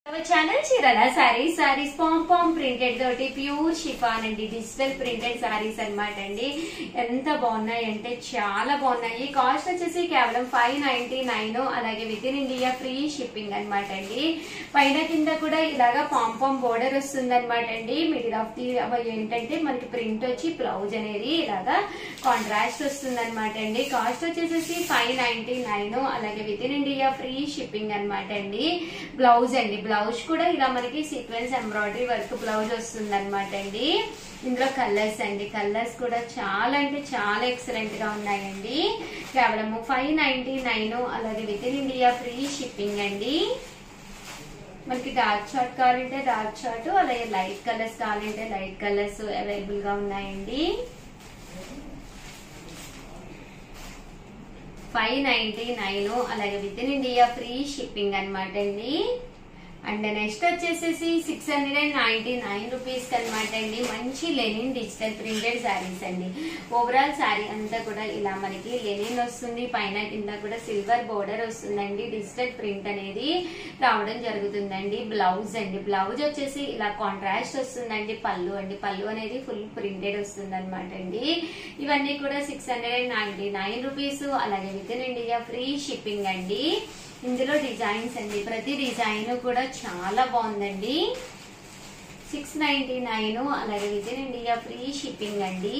channel Chirala sarees sarees palm palm printed తోటి pure chiffon అండి digital printed sarees అన్నమాట అండి ఎంత బాగున్నాయి అంటే చాలా బాగున్నాయి కాస్ట్ వచ్చేసి కేవలం ఫైవ్ నైన్టీ నైన్ అలాగే within India free shipping అన్నమాట అండి పైన కింద కూడా ఇలాగా పామ్ పామ్ బోర్డర్ వస్తుంది అనమాట అండి మిడిల్ ఆఫ్ ది ఏంటంటే మనకి ప్రింట్ వచ్చి బ్లౌజ్ అనేది ఇలాగా కాంట్రాస్ట్ వస్తుంది అనమాట అండి కాస్ట్ వచ్చేసేసి ఫైవ్ నైన్టీ నైన్ అలాగే within India free shipping అన్నమాట అండి బ్లౌజ్ అండి బ్లౌజ్ కూడా ఇలా మనకి సీక్వెన్స్ ఎంబ్రాయిడరీ వర్క్ బ్లౌజ్ వస్తుంది అనమాట అండి ఇందులో కలర్స్ అండి కలర్స్ కూడా చాలా అంటే చాలా ఎక్సలెంట్ గా ఉన్నాయండి కేవలము ఫైవ్ నైన్టీ నైన్ అలాగే within India free shipping అండి మనకి డార్క్ చార్ట్ కావాలంటే డార్క్ చార్ట్ అలాగే లైట్ కలర్స్ కావాలంటే లైట్ కలర్స్ అవైలబుల్ గా ఉన్నాయండి ఫైవ్ నైన్టీ నైన్ అలాగే within India free shipping అనమాట అండి అండ్ నెక్స్ట్ వచ్చేసేసి six hundred and ninety nine rupees అనమాట అండి మంచి లెనిన్ డిజిటల్ ప్రింటెడ్ శారీస్ అండి ఓవరాల్ శారీ అంతా కూడా ఇలా మనకి లెనిన్ వస్తుంది పైన కింద కూడా సిల్వర్ బోర్డర్ వస్తుందండి డిజిటల్ ప్రింట్ అనేది రావడం జరుగుతుందండి బ్లౌజ్ అండి బ్లౌజ్ వచ్చేసి ఇలా కాంట్రాస్ట్ వస్తుందండి పళ్ళు అండి పళ్ళు అనేది ఫుల్ ప్రింటెడ్ వస్తుంది అనమాట అండి ఇవన్నీ కూడా six hundred and ninety nine rupees అలాగే within India free shipping అండి ఇందులో డిజైన్స్ అండి ప్రతి డిజైన్ కూడా చాలా బాగుందండి సిక్స్ నైన్టీ నైన్ అలాగే within India free shipping అండి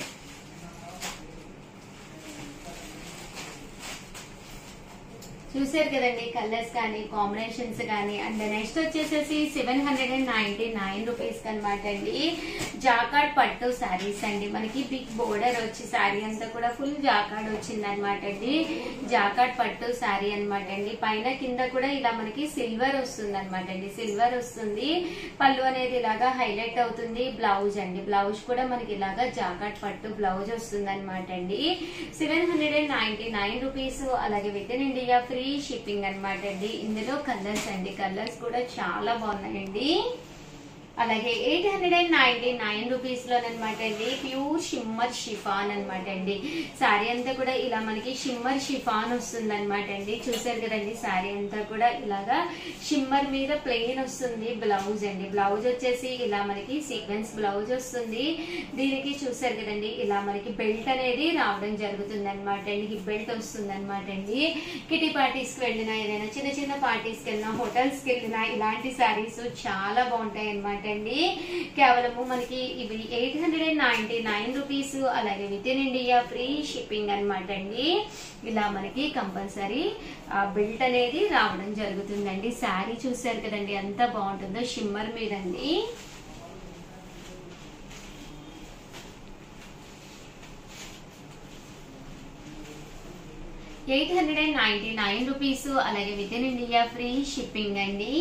చూసారు కదండి కలర్స్ కానీ కాంబినేషన్స్ కానీ అండ్ నెక్స్ట్ వచ్చేసేసి seven hundred and ninety nine rupees అనమాట అండి జాకాడ్ పట్టు శారీస్ అండి మనకి బిగ్ బోర్డర్ వచ్చి శారీ అంతా కూడా ఫుల్ జాకాడ్ వచ్చింది అనమాట అండి జాకాడ్ పట్టు శారీ అనమాట అండి పైన కింద కూడా ఇలా మనకి సిల్వర్ వస్తుంది అనమాట అండి సిల్వర్ వస్తుంది పళ్ళు అనేది ఇలాగా హైలైట్ అవుతుంది బ్లౌజ్ అండి బ్లౌజ్ కూడా మనకి ఇలాగా జాకాడ్ పట్టు బ్లౌజ్ వస్తుంది అనమాట అండి seven hundred and ninety nine rupees అలాగే within India free shipping అనమాట అండి ఇందులో కలర్స్ అండి కలర్స్ కూడా చాలా బాగున్నాయండి అలాగే eight hundred and ninety nine rupees లోనమాట అండి ప్యూర్ షిమ్మర్ షిఫాన్ అనమాట అండి శారీ అంతా కూడా ఇలా మనకి షిమ్మర్ షిఫాన్ వస్తుంది అనమాట అండి చూసారు కదండి శారీ అంతా కూడా ఇలాగా షిమ్మర్ మీద ప్లెయిన్ వస్తుంది బ్లౌజ్ అండి బ్లౌజ్ వచ్చేసి ఇలా మనకి సీక్వెన్స్ బ్లౌజ్ వస్తుంది దీనికి చూసారు కదండి ఇలా మనకి బెల్ట్ అనేది రావడం జరుగుతుంది అనమాట అండి హిప్ బెల్ట్ వస్తుంది అనమాట అండి కిటీ పార్టీస్ కి వెళ్ళినా ఏదైనా చిన్న చిన్న పార్టీస్ కి వెళ్ళినా హోటల్స్ కి వెళ్ళినా ఇలాంటి శారీస్ చాలా బాగుంటాయి అనమాట అండి కేవలము మనకి ఇవి eight hundred and ninety nine rupees అలాగే within India free shipping అనమాట అండి ఇలా మనకి కంపల్సరీ బిల్ట్ అనేది రావడం జరుగుతుందండి శారీ చూసారు కదండి ఎంత బాగుంటుందో షిమ్మర్ మీదండి eight hundred and ninety nine rupees అలాగే within India free shipping అండి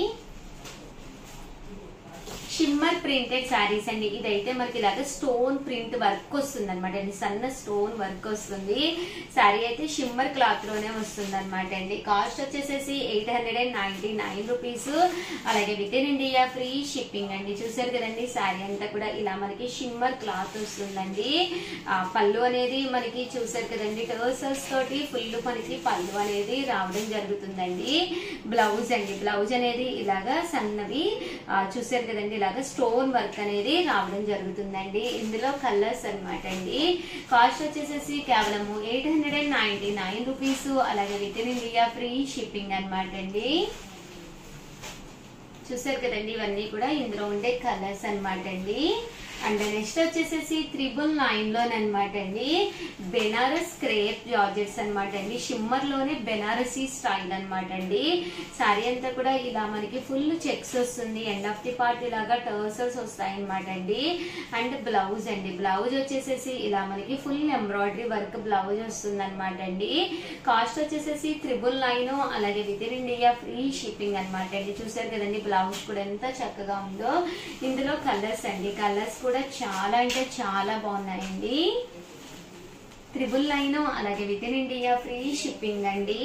షిమ్మర్ ప్రింటెడ్ శారీస్ అండి ఇదైతే మనకి ఇలాగ స్టోన్ ప్రింట్ వర్క్ వస్తుంది అనమాట అండి సన్న స్టోన్ వర్క్ వస్తుంది శారీ అయితే షిమ్మర్ క్లాత్ లోనే వస్తుంది అనమాట అండి కాస్ట్ వచ్చేసేసి eight hundred and ninety nine rupees అలాగే within India free shipping అండి చూసారు కదండి శారీ అంతా కూడా ఇలా మనకి షిమ్మర్ క్లాత్ వస్తుందండి ఆ, పళ్ళు అనేది మనకి చూసారు కదండి టర్సల్స్ తోటి ఫుల్ మనకి పళ్ళు అనేది రావడం జరుగుతుందండి బ్లౌజ్ అండి బ్లౌజ్ అనేది ఇలాగా సన్నవి ఆ, చూసారు కదండి ఇలాగా స్టోన్ వర్క్ అనేది రావడం జరుగుతుందండి ఇందులో కలర్స్ అన్నమాట అండి కాస్ట్ వచ్చేసేసి కేవలము eight hundred and ninety nine rupees అలాగే within India free shipping అనమాట అండి చూసారు కదండి ఇవన్నీ కూడా ఇందులో ఉండే కలర్స్ అన్నమాట అండి అండ్ నెక్స్ట్ వచ్చేసేసి త్రిబుల్ నైన్ లోనమాట అండి బెనారస్ క్రేప్ జార్జెట్స్ అనమాట అండి షిమ్మర్ లోనే బెనారసీ స్టైల్ అనమాట అండి సారీ అంతా కూడా ఇలా మనకి ఫుల్ చెక్స్ వస్తుంది ఎండ్ ఆఫ్ ది పార్ట్ ఇలాగా టర్సల్స్ వస్తాయి అనమాట అండి అండ్ బ్లౌజ్ అండి బ్లౌజ్ వచ్చేసేసి ఇలా మనకి ఫుల్ ఎంబ్రాయిడరీ వర్క్ బ్లౌజ్ వస్తుంది అనమాట అండి కాస్ట్ వచ్చేసేసి త్రిబుల్ నైన్ అలాగే within India free shipping అనమాట అండి చూసారు కదండి బ్లౌజ్ కూడా ఎంత చక్కగా ఉందో ఇందులో కలర్స్ అండి కలర్స్ కూడా చాలా అంటే చాలా బాగున్నాయండి త్రిబుల్ నైన్ అలాగే within India free shipping అండి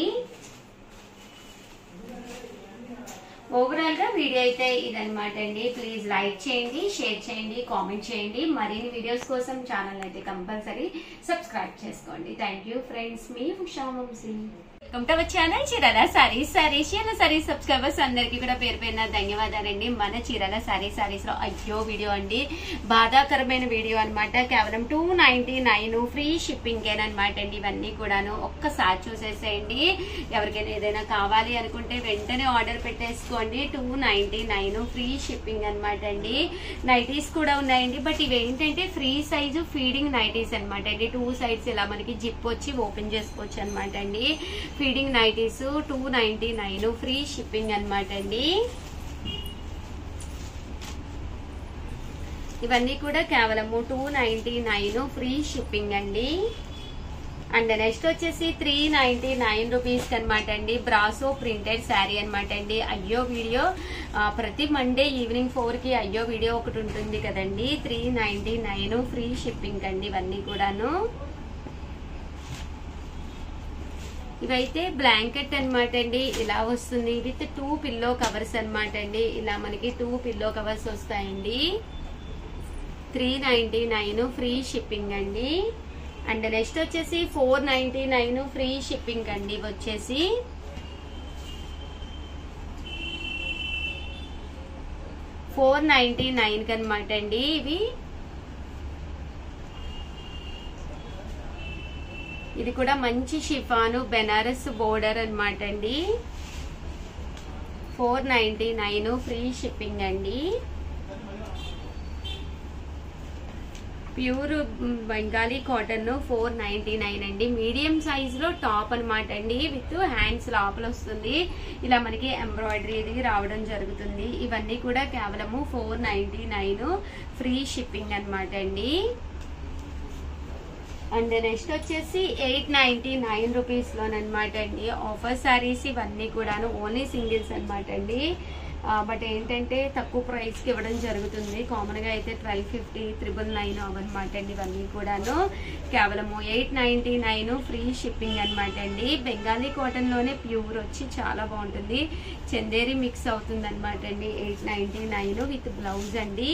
ఓవరాల్ గా వీడియో అయితే ఇదనమాట అండి ప్లీజ్ లైక్ చేయండి షేర్ చేయండి కామెంట్ చేయండి మరిన్ని వీడియోస్ కోసం ఛానల్ అయితే కంపల్సరీ సబ్స్క్రైబ్ చేసుకోండి థ్యాంక్ యూ ఫ్రెండ్స్ మీ Usha Vamsi welcome to our channel Chirala sarees sarees Chirala sarees subscribers అందరికీ కూడా పేరు పేరున ధన్యవాదాలండి మన చీరాల సారీ సారీస్ లో అయ్యో వీడియో అండి బాధాకరమైన వీడియో అన్నమాట కేవలం two ninety nine free shipping అనమాట అండి ఇవన్నీ కూడాను ఒక్కసారి చూసేసేయండి ఎవరికైనా ఏదైనా కావాలి అనుకుంటే వెంటనే ఆర్డర్ పెట్టేసుకోండి two ninety nine free shipping అనమాట అండి నైటీస్ కూడా ఉన్నాయండి బట్ ఇవి ఏంటంటే ఫ్రీ సైజు ఫీడింగ్ నైటీస్ అనమాట అండి టూ సైడ్స్ ఇలా మనకి జిప్ వచ్చి ఓపెన్ చేసుకోవచ్చు అనమాట అండి feeding nighties two ninety nine free shipping అనమాట అండి ఇవన్నీ కూడా కేవలము two ninety nine free shipping అండి అండ్ నెక్స్ట్ వచ్చేసి త్రీ నైన్టీ నైన్ రూపీస్ అనమాట అండి బ్రాసో ప్రింటెడ్ శారీ అనమాట అండి అయ్యో వీడియో ఆ, ప్రతి మండే ఈవినింగ్ ఫోర్ కి అయ్యో వీడియో ఒకటి ఉంటుంది కదండి three ninety nine free shipping అండి ఇవన్నీ కూడాను ఇవైతే బ్లాంకెట్ అన్నమాట అండి ఇలా వస్తుంది విత్ టూ పిల్లో కవర్స్ అన్నమాట అండి ఇలా మనకి టూ పిల్లో కవర్స్ వస్తాయండి three ninety nine free shipping అండి అండ్ నెక్స్ట్ వచ్చేసి four ninety nine free shipping అండి ఇవి వచ్చేసి ఫోర్ నైన్టీ నైన్ కనమాట అండి ఇవి ఇది కూడా మంచి షిఫాను బెనారస్ బోర్డర్ అన్నమాట అండి four ninety nine free shipping అండి pure Bengali cotton four ninety nine అండి మీడియం సైజ్ లో టాప్ అనమాట అండి విత్ హ్యాండ్స్ లోపల వస్తుంది ఇలా మనకి ఎంబ్రాయిడరీ రావడం జరుగుతుంది ఇవన్నీ కూడా కేవలము four ninety nine free shipping అనమాట అండి అండ్ నెక్స్ట్ వచ్చేసి ఎయిట్ నైన్టీ నైన్ రూపీస్ లోనమాట అండి ఆఫర్ సారీస్ ఇవన్నీ కూడాను ఓన్లీ సింగిల్స్ అనమాట అండి బట్ ఏంటంటే తక్కువ ప్రైస్ కి ఇవ్వడం జరుగుతుంది కామన్ గా అయితే ట్వెల్వ్ ఫిఫ్టీ త్రిబుల్ నైన్ అవన్నమాట అండి ఇవన్నీ కూడాను కేవలము eight ninety nine free shipping అనమాట అండి బెంగాలీ కాటన్ లోనే ప్యూర్ వచ్చి చాలా బాగుంటుంది చందేరి మిక్స్ అవుతుంది అనమాట అండి eight ninety nine with blouse అండి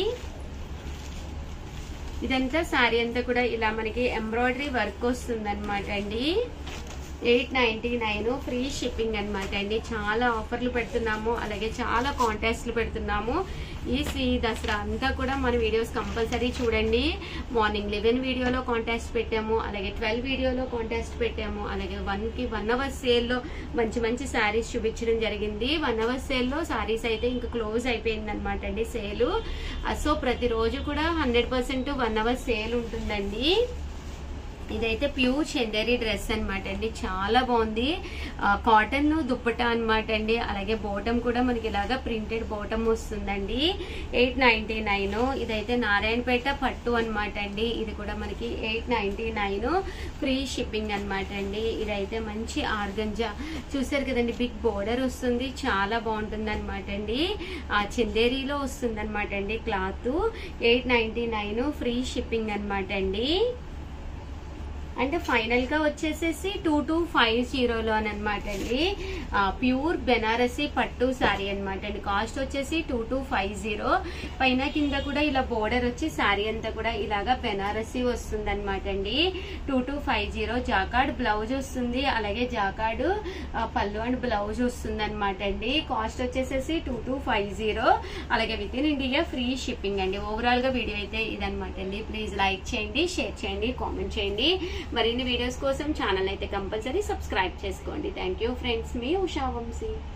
ఇదంతా శారీ అంతా కూడా ఇలా మనకి ఎంబ్రాయిడరీ వర్క్ వస్తుంది అనమాట అండి eight ninety nine free shipping అనమాట అండి చాలా ఆఫర్లు పెడుతున్నాము అలాగే చాలా కాంటాక్ట్స్లు పెడుతున్నాము ఈ శ్రీ దసరా అంతా కూడా మన వీడియోస్ కంపల్సరీ చూడండి మార్నింగ్ లెవెన్ వీడియోలో కాంటాక్ట్స్ పెట్టాము అలాగే ట్వెల్వ్ వీడియోలో కాంటాక్ట్స్ పెట్టాము అలాగే వన్ కి వన్ అవర్ సేల్లో మంచి మంచి శారీస్ చూపించడం జరిగింది వన్ అవర్ సేల్లో శారీస్ అయితే ఇంకా క్లోజ్ అయిపోయింది అనమాట అండి సేలు సో ప్రతిరోజు కూడా hundred percent one hour sale ఉంటుందండి ఇదైతే ప్యూర్ చందేరి డ్రెస్ అనమాట అండి చాలా బాగుంది ఆ, కాటన్ దుప్పటా అనమాట అండి అలాగే బోటం కూడా మనకి ఇలాగా ప్రింటెడ్ బోటం వస్తుందండి ఎయిట్ నైన్టీ నైన్ ఇదైతే నారాయణపేట పట్టు అనమాట అండి ఇది కూడా మనకి eight ninety nine free shipping అనమాట అండి ఇదైతే మంచి ఆర్గంజా చూసారు కదండి బిగ్ బోర్డర్ వస్తుంది చాలా బాగుంటుంది అనమాట అండి ఆ చందేరిలో వస్తుంది అనమాట అండి cloth eight ninety nine free shipping అనమాట అండి అంటే ఫైనల్ గా వచ్చేసేసి టూ టూ ఫైవ్ జీరోలో అనమాట అండి ఆ, ప్యూర్ బెనారసి పట్టు శారీ అనమాట అండి కాస్ట్ వచ్చేసి టూ టూ ఫైవ్ జీరో పైన కింద కూడా ఇలా బోర్డర్ వచ్చి శారీ అంతా కూడా ఇలాగా బెనారసి వస్తుంది అనమాట అండి two two five zero jacquard blouse వస్తుంది అలాగే జాకార్డ్ ఆ, పళ్ళు అండ్ బ్లౌజ్ వస్తుంది అనమాట అండి కాస్ట్ వచ్చేసేసి టూ టూ ఫైవ్ జీరో అలాగే within India free shipping అండి ఓవరాల్ గా వీడియో అయితే ఇదనమాట అండి ప్లీజ్ లైక్ చేయండి షేర్ చేయండి కామెంట్ చేయండి మరిన్ని వీడియోస్ కోసం ఛానల్ అయితే కంపల్సరీ సబ్స్క్రైబ్ చేసుకోండి థ్యాంక్ యూ ఫ్రెండ్స్ మీ ఉషా వంశీ